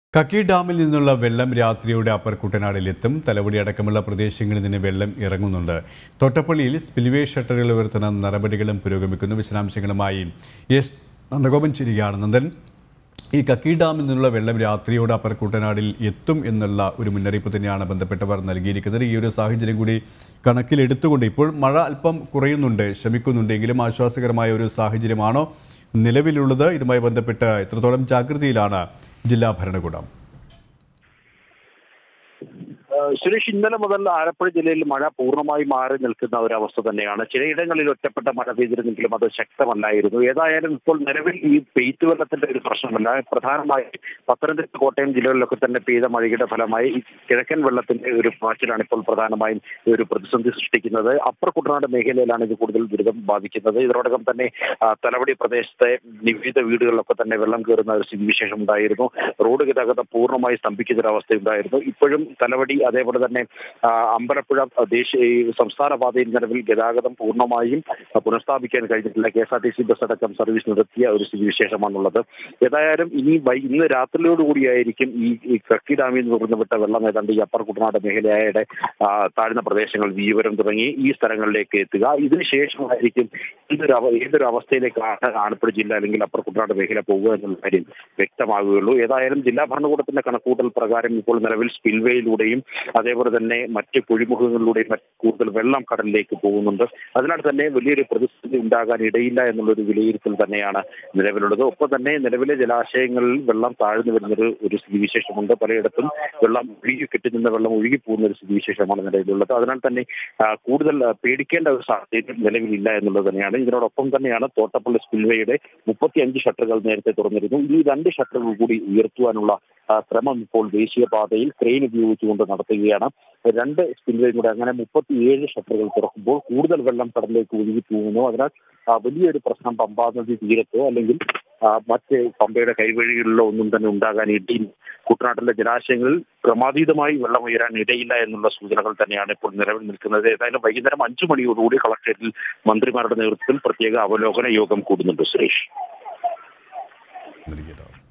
കക്കി ഡാമിൽ നിന്നുള്ള വെള്ളം രാത്രിയോടെ അപ്പർ കുട്ടനാടിലെത്തും തലവടി അടക്കമുള്ള പ്രദേശങ്ങളിൽ നിന്ന് വെള്ളം ഇറങ്ങുന്നുണ്ട് തോട്ടപ്പള്ളിയിൽ സ്പിൽവേ ഷട്ടറുകൾ ഉയർത്തുന്ന നടപടികളും പുരോഗമിക്കുന്നു വിശദാംശങ്ങളുമായി എസ് നന്ദഗോപൻ ചിരിയാണ് നന്ദൻ ഈ കക്കി ഡാമിൽ നിന്നുള്ള വെള്ളം രാത്രിയോടെ അപ്പർ കുട്ടനാടിൽ എത്തും എന്നുള്ള ഒരു മുന്നറിയിപ്പ് തന്നെയാണ് ബന്ധപ്പെട്ടവർ നൽകിയിരിക്കുന്നത് ഈ ഒരു സാഹചര്യം കൂടി കണക്കിലെടുത്തുകൊണ്ട് ഇപ്പോൾ മഴ അല്പം കുറയുന്നുണ്ട് ശമിക്കുന്നുണ്ട് എങ്കിലും ആശ്വാസകരമായ ഒരു സാഹചര്യമാണോ നിലവിലുള്ളത് ഇതുമായി ബന്ധപ്പെട്ട് എത്രത്തോളം ജാഗ്രതയിലാണ് ജില്ലാ ഭരണകൂടം ഏഹ് സുരേഷ് ഇന്നലെ മുതൽ ആലപ്പുഴ ജില്ലയിൽ മഴ പൂർണ്ണമായി മാറി നിൽക്കുന്ന ഒരു അവസ്ഥ തന്നെയാണ് ചിലയിടങ്ങളിൽ ഒറ്റപ്പെട്ട മഴ പെയ്തിരുന്നെങ്കിലും അത് ശക്തമല്ലായിരുന്നു ഏതായാലും ഇപ്പോൾ നിലവിൽ ഈ പെയ്ത്ത് വെള്ളത്തിന്റെ ഒരു പ്രശ്നമല്ല പ്രധാനമായി പത്തനംതിട്ട കോട്ടയം ജില്ലകളിലൊക്കെ തന്നെ പെയ്ത മഴയുടെ ഫലമായി ഈ കിഴക്കൻ വെള്ളത്തിന്റെ ഒരു പാച്ചിലാണ് ഇപ്പോൾ പ്രധാനമായും ഈ ഒരു പ്രതിസന്ധി സൃഷ്ടിക്കുന്നത് അപ്പർ കുട്ടനാട് മേഖലയിലാണ് ഇത് കൂടുതൽ ദുരിതം ബാധിക്കുന്നത് ഇതിനോടകം തന്നെ ആ, തലവടി പ്രദേശത്തെ വിവിധ വീടുകളിലൊക്കെ തന്നെ വെള്ളം കയറുന്ന ഒരു സ്ഥിതിവിശേഷം ഉണ്ടായിരുന്നു റോഡ് ഗതാഗതം പൂർണ്ണമായി സ്തംഭിക്കുന്ന ഒരു അവസ്ഥയുണ്ടായിരുന്നു ഇപ്പോഴും തലവടി അതേപോലെ തന്നെ ആ, അമ്പലപ്പുഴ ദേശീയ ഈ സംസ്ഥാന പാതയിൽ നിലവിൽ ഗതാഗതം പൂർണ്ണമായും ആ, പുനഃസ്ഥാപിക്കാൻ കഴിഞ്ഞിട്ടില്ല K S R T C bus അടക്കം സർവീസ് നിർത്തിയ ഒരു സ്ഥിതിവിശേഷമാണുള്ളത് ഏതായാലും ഇനി വൈ ഇന്ന് രാത്രിയോടുകൂടിയായിരിക്കും ഈ ഈ കക്കി ഡാമിൽ നിന്ന് തുറന്നുവിട്ട വെള്ളം ഏതാണ്ട് ഈ അപ്പർ കുട്ടനാട് മേഖലയുടെ ആ, താഴ്ന്ന പ്രദേശങ്ങൾ വീവരം തുടങ്ങി ഈ സ്ഥലങ്ങളിലേക്ക് എത്തുക ഇതിനുശേഷമായിരിക്കും ഏതൊരു അവ ഏതൊരു അവസ്ഥയിലേക്കാണ് ആലപ്പുഴ ജില്ല അല്ലെങ്കിൽ അപ്പർ കുട്ടനാട് മേഖല പോകുക എന്നുള്ള കാര്യം വ്യക്തമാകുകയുള്ളൂ ഏതായാലും ജില്ലാ ഭരണകൂടത്തിന്റെ കണക്കൂട്ടൽ പ്രകാരം ഇപ്പോൾ നിലവിൽ സ്പിൽവേയിലൂടെയും അതേപോലെ തന്നെ മറ്റ് കുഴിമുഖങ്ങളിലൂടെയും മറ്റ് കൂടുതൽ വെള്ളം കടലിലേക്ക് പോകുന്നുണ്ട് അതിനാൽ തന്നെ വലിയൊരു പ്രതിസന്ധി ഉണ്ടാകാൻ ഇടയില്ല എന്നുള്ളൊരു വിലയിരുത്തൽ തന്നെയാണ് നിലവിലുള്ളത് ഒപ്പം തന്നെ നിലവിലെ ജലാശയങ്ങളിൽ വെള്ളം താഴ്ന്നു വരുന്നൊരു ഒരു സ്ഥിതിവിശേഷമുണ്ട് പലയിടത്തും വെള്ളം ഒഴുകി കെട്ടിനിന്ന വെള്ളം ഒഴുകി പോകുന്ന ഒരു സ്ഥിതിവിശേഷമാണ് നിലവിലുള്ളത് അതിനാൽ തന്നെ ആ, കൂടുതൽ ആ, പേടിക്കേണ്ട ഒരു സാഹചര്യം നിലവിലില്ല എന്നുള്ളത് തന്നെയാണ് ഇതിനോടൊപ്പം തന്നെയാണ് തോട്ടപ്പള്ളി സ്പിൽവേയുടെ മുപ്പത്തി അഞ്ച് ഷട്ടറുകൾ നേരത്തെ തുറന്നിരുന്നു ഈ രണ്ട് ഷട്ടറുകൾ കൂടി ഉയർത്തുവാനുള്ള ആ, ശ്രമം ഇപ്പോൾ ദേശീയപാതയിൽ ക്രെയിൻ ഉപയോഗിച്ചുകൊണ്ട് നടത്തുകയാണ് രണ്ട് സ്പിൽവേയും കൂടെ അങ്ങനെ മുപ്പത്തിയേഴ് ഷട്ടറുകൾ തുറക്കുമ്പോൾ കൂടുതൽ വെള്ളം കടലിലേക്ക് ഒഴുകി പോകുന്നു അതിനാൽ ആ, വലിയൊരു പ്രശ്നം പമ്പാ നദി തീരത്തോ അല്ലെങ്കിൽ ആ, മറ്റ് പമ്പയുടെ കൈവഴികളിലോ ഒന്നും തന്നെ ഉണ്ടാകാൻ ഇടയിൽ കുട്ടനാട്ടിലെ ജലാശയങ്ങളിൽ ക്രമാതീതമായി വെള്ളം ഉയരാൻ ഇടയില്ല എന്നുള്ള സൂചനകൾ തന്നെയാണ് ഇപ്പോൾ നിലവിൽ നിൽക്കുന്നത് ഏതായാലും വൈകുന്നേരം അഞ്ചു മണിയോടുകൂടി കളക്ടറേറ്റിൽ മന്ത്രിമാരുടെ നേതൃത്വത്തിൽ പ്രത്യേക അവലോകന യോഗം കൂടുന്നുണ്ട് സുരേഷ് നൽകിയത്